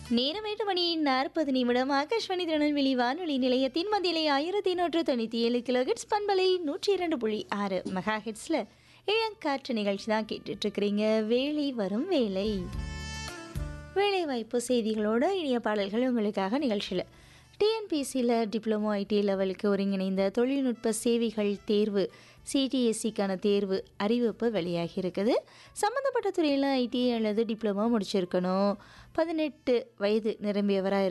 நேரம் எட்டு மணி நாற்பது நிமிடம் ஆகாஷ்வாணி திருநெல்வேலி வானொலி நிலையத்தின் மத்தியிலே ஆயிரத்தி நூற்று தொண்ணூற்றி ஏழு கிலோ ஹெட்ஸ் பண்பலை நூற்றி இரண்டு புள்ளி ஆறு மெகா ஹெட்ஸில் இளங்காற்று நிகழ்ச்சி தான் கேட்டுட்ருக்கிறீங்க வேலை வரும் வேலை வேலைவாய்ப்பு செய்திகளோட இனிய பாடல்கள் உங்களுக்காக நிகழ்ச்சியில் டிஎன்பிசியில் டிப்ளமோ ஐடி லெவலுக்கு ஒருங்கிணைந்த தொழில்நுட்ப சேவைகள் தேர்வு சிடிஎஸ்சிக்கான தேர்வு அறிவிப்பு வெளியாகி இருக்குது சம்மந்தப்பட்ட துறையில் ஐடி அல்லது டிப்ளமோ முடிச்சிருக்கணும் பதினெட்டு வயது நிரம்பியவராக